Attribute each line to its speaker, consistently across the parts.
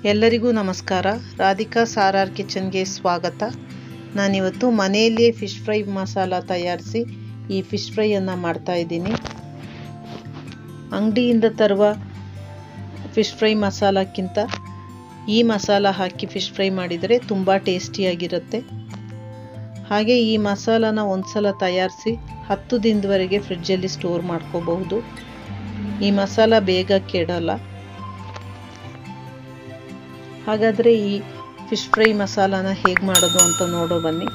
Speaker 1: ಎಲ್ಲರಿಗೂ ನಮಸ್ಕಾರ Radhika sir R ಕಿಚನ್ಗೆ ಸ್ವಾಗತ ನಾನಿವತ್ತು ಮನೆಯಲ್ಲಿಯೇ ಫಿಶ್ ಫ್ರೈ ಮಸಾಲ ತಯಾರಿಸಿ ಈ ಫಿಶ್ ಫ್ರೈಯನ್ನು ಮಾಡ್ತಾ ಇದ್ದೀನಿ ಅಂಗಡಿಯಿಂದ ತರುವ ಫಿಶ್ ಫ್ರೈ ಮಸಾಲಕ್ಕಿಂತ ಈ ಮಸಾಲ ಹಾಕಿ ಫಿಶ್ ಫ್ರೈ ಮಾಡಿದರೆ ತುಂಬ ಟೇಸ್ಟಿಯಾಗಿರುತ್ತೆ ಹಾಗೆ ಈ ಮಸಾಲಾನ ಒಂದ್ಸಲ ತಯಾರಿಸಿ ಹತ್ತು ದಿನದವರೆಗೆ ಫ್ರಿಡ್ಜಲ್ಲಿ ಸ್ಟೋರ್ ಮಾಡ್ಕೋಬಹುದು ಈ ಮಸಾಲ ಬೇಗ ಕೆಡಲ್ಲ ಹಾಗಾದರೆ ಈ ಫಿಶ್ ಫ್ರೈ ಮಸಾಲಾನ ಹೇಗೆ ಮಾಡೋದು ಅಂತ ನೋಡೋ ಬನ್ನಿ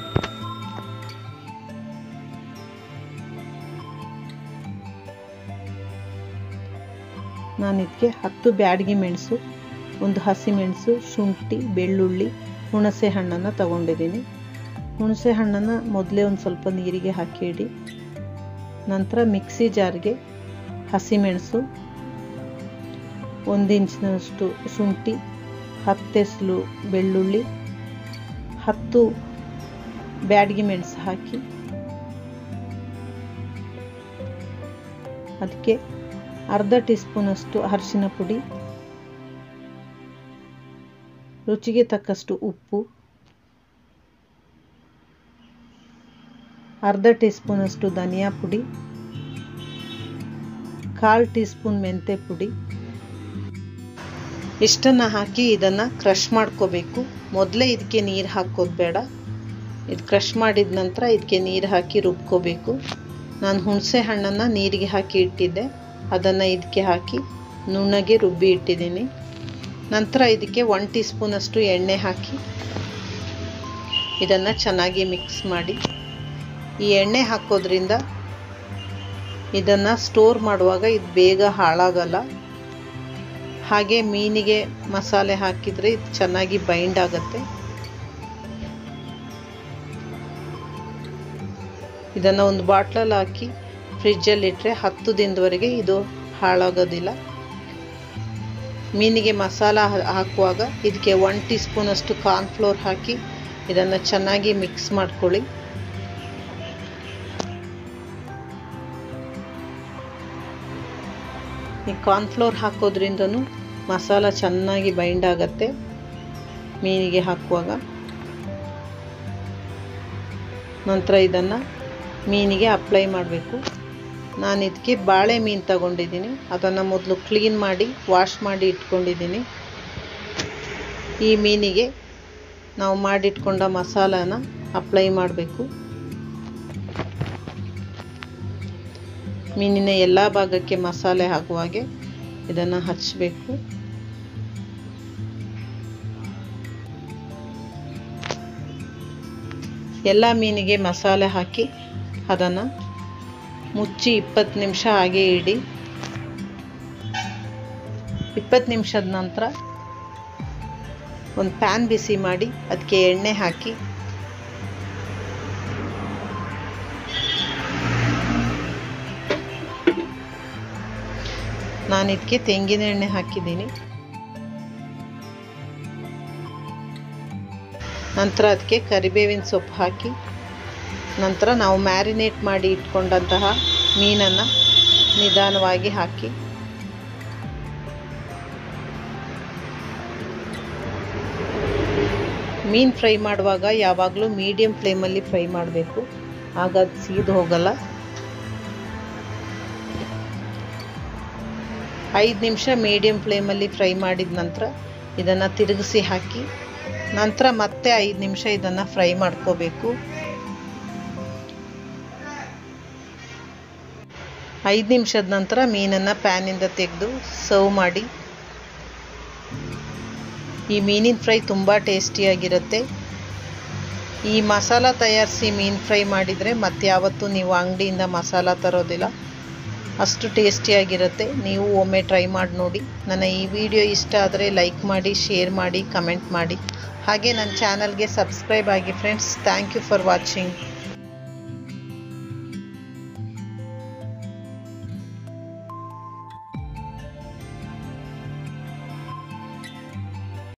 Speaker 1: ನಾನು ಇದಕ್ಕೆ ಹತ್ತು ಬ್ಯಾಡಗಿ ಮೆಣಸು ಒಂದು ಹಸಿಮೆಣಸು ಶುಂಠಿ ಬೆಳ್ಳುಳ್ಳಿ ಹುಣಸೆ ಹಣ್ಣನ್ನು ತಗೊಂಡಿದ್ದೀನಿ ಹುಣಸೆ ಹಣ್ಣನ್ನು ಮೊದಲೇ ಒಂದು ಸ್ವಲ್ಪ ನೀರಿಗೆ ಹಾಕಿ ಇಡಿ ನಂತರ ಮಿಕ್ಸಿ ಜಾರ್ಗೆ ಹಸಿಮೆಣಸು ಒಂದು ಇಂಚಿನಷ್ಟು ಶುಂಠಿ ಹತ್ತೆಸಲು ಬೆಳ್ಳುಳ್ಳಿ ಹತ್ತು ಬ್ಯಾಡಗಿ ಮೆಣಸು ಹಾಕಿ ಅದಕ್ಕೆ ಅರ್ಧ ಟೀ ಸ್ಪೂನಷ್ಟು ಅರಿಶಿನ ಪುಡಿ ರುಚಿಗೆ ತಕ್ಕಷ್ಟು ಉಪ್ಪು ಅರ್ಧ ಟೀ ಸ್ಪೂನಷ್ಟು ಧನಿಯಾ ಪುಡಿ ಕಾಲು ಟೀ ಸ್ಪೂನ್ ಮೆಂತೆ ಪುಡಿ ಇಷ್ಟನ್ನು ಹಾಕಿ ಇದನ್ನು ಕ್ರಷ್ ಮಾಡ್ಕೋಬೇಕು ಮೊದಲೇ ಇದಕ್ಕೆ ನೀರು ಹಾಕೋದು ಬೇಡ ಇದು ಕ್ರಷ್ ಮಾಡಿದ ನಂತರ ಇದಕ್ಕೆ ನೀರು ಹಾಕಿ ರುಬ್ಕೋಬೇಕು ನಾನು ಹುಣಸೆ ಹಣ್ಣನ್ನು ನೀರಿಗೆ ಹಾಕಿ ಇಟ್ಟಿದ್ದೆ ಅದನ್ನು ಇದಕ್ಕೆ ಹಾಕಿ ನುಣ್ಣಗೆ ರುಬ್ಬಿ ಇಟ್ಟಿದ್ದೀನಿ ನಂತರ ಇದಕ್ಕೆ ಒನ್ ಟೀ ಸ್ಪೂನಷ್ಟು ಎಣ್ಣೆ ಹಾಕಿ ಇದನ್ನು ಚೆನ್ನಾಗಿ ಮಿಕ್ಸ್ ಮಾಡಿ ಈ ಎಣ್ಣೆ ಹಾಕೋದ್ರಿಂದ ಇದನ್ನು ಸ್ಟೋರ್ ಮಾಡುವಾಗ ಇದು ಬೇಗ ಹಾಳಾಗಲ್ಲ ಹಾಗೆ ಮೀನಿಗೆ ಮಸಾಲೆ ಹಾಕಿದರೆ ಇದು ಚೆನ್ನಾಗಿ ಬೈಂಡ್ ಆಗುತ್ತೆ ಇದನ್ನು ಒಂದು ಬಾಟ್ಲಲ್ಲಿ ಹಾಕಿ ಫ್ರಿಜ್ಜಲ್ಲಿ ಇಟ್ಟರೆ ಹತ್ತು ದಿನದವರೆಗೆ ಇದು ಹಾಳಾಗೋದಿಲ್ಲ ಮೀನಿಗೆ ಮಸಾಲ ಹಾಕುವಾಗ ಇದಕ್ಕೆ ಒನ್ ಟೀ ಸ್ಪೂನಷ್ಟು ಕಾರ್ನ್ಫ್ಲೋರ್ ಹಾಕಿ ಇದನ್ನು ಚೆನ್ನಾಗಿ ಮಿಕ್ಸ್ ಮಾಡ್ಕೊಳ್ಳಿ ಈ ಕಾರ್ನ್ಫ್ಲೋರ್ ಹಾಕೋದ್ರಿಂದನೂ ಮಸಾಲ ಚೆನ್ನಾಗಿ ಬೈಂಡ್ ಆಗುತ್ತೆ ಮೀನಿಗೆ ಹಾಕುವಾಗ ನಂತರ ಇದನ್ನು ಮೀನಿಗೆ ಅಪ್ಲೈ ಮಾಡಬೇಕು ನಾನು ಇದಕ್ಕೆ ಬಾಳೆ ಮೀನು ತಗೊಂಡಿದ್ದೀನಿ ಅದನ್ನು ಮೊದಲು ಕ್ಲೀನ್ ಮಾಡಿ ವಾಶ್ ಮಾಡಿ ಇಟ್ಕೊಂಡಿದ್ದೀನಿ ಈ ಮೀನಿಗೆ ನಾವು ಮಾಡಿಟ್ಕೊಂಡ ಮಸಾಲಾನ ಅಪ್ಲೈ ಮಾಡಬೇಕು ಮೀನಿನ ಎಲ್ಲ ಭಾಗಕ್ಕೆ ಮಸಾಲೆ ಹಾಕುವಾಗೆ ಇದನ್ನು ಹಚ್ಚಬೇಕು ಎಲ್ಲ ಮೀನಿಗೆ ಮಸಾಲೆ ಹಾಕಿ ಅದನ್ನು ಮುಚ್ಚಿ ಇಪ್ಪತ್ತು ನಿಮಿಷ ಹಾಗೆ ಇಡಿ ಇಪ್ಪತ್ತು ನಿಮಿಷದ ನಂತರ ಒಂದು ಪ್ಯಾನ್ ಬಿಸಿ ಮಾಡಿ ಅದಕ್ಕೆ ಎಣ್ಣೆ ಹಾಕಿ ನಾನು ಇದಕ್ಕೆ ತೆಂಗಿನ ಎಣ್ಣೆ ಹಾಕಿದ್ದೀನಿ ನಂತರ ಅದಕ್ಕೆ ಕರಿಬೇವಿನ ಸೊಪ್ಪು ಹಾಕಿ ನಂತರ ನಾವು ಮ್ಯಾರಿನೇಟ್ ಮಾಡಿ ಇಟ್ಕೊಂಡಂತಹ ಮೀನನ್ನು ನಿಧಾನವಾಗಿ ಹಾಕಿ ಮೀನು ಫ್ರೈ ಮಾಡುವಾಗ ಯಾವಾಗಲೂ ಮೀಡಿಯಮ್ ಫ್ಲೇಮಲ್ಲಿ ಫ್ರೈ ಮಾಡಬೇಕು ಆಗ ಅದು ಸೀದು ಹೋಗಲ್ಲ ಐದು ನಿಮಿಷ ಮೀಡಿಯಮ್ ಫ್ಲೇಮಲ್ಲಿ ಫ್ರೈ ಮಾಡಿದ ನಂತರ ಇದನ್ನು ತಿರುಗಿಸಿ ಹಾಕಿ ನಂತರ ಮತ್ತೆ ಐದು ನಿಮಿಷ ಇದನ್ನು ಫ್ರೈ ಮಾಡ್ಕೋಬೇಕು ಐದು ನಿಮಿಷದ ನಂತರ ಮೀನನ್ನು ಪ್ಯಾನಿಂದ ತೆಗೆದು ಸರ್ವ್ ಮಾಡಿ ಈ ಮೀನಿನ ಫ್ರೈ ತುಂಬ ಟೇಸ್ಟಿಯಾಗಿರುತ್ತೆ ಈ ಮಸಾಲ ತಯಾರಿಸಿ ಮೀನು ಫ್ರೈ ಮಾಡಿದರೆ ಮತ್ತೆ ಯಾವತ್ತೂ ನೀವು ಅಂಗಡಿಯಿಂದ ಮಸಾಲ ತರೋದಿಲ್ಲ ಅಷ್ಟು ಟೇಸ್ಟಿಯಾಗಿರುತ್ತೆ ನೀವು ಒಮ್ಮೆ ಟ್ರೈ ಮಾಡಿ ನೋಡಿ ನನ್ನ ಈ ವಿಡಿಯೋ ಇಷ್ಟ ಆದರೆ ಲೈಕ್ ಮಾಡಿ ಶೇರ್ ಮಾಡಿ ಕಮೆಂಟ್ ಮಾಡಿ ಹಾಗೆ ನನ್ನ ಚಾನಲ್ಗೆ ಸಬ್ಸ್ಕ್ರೈಬ್ ಆಗಿ friends thank you for watching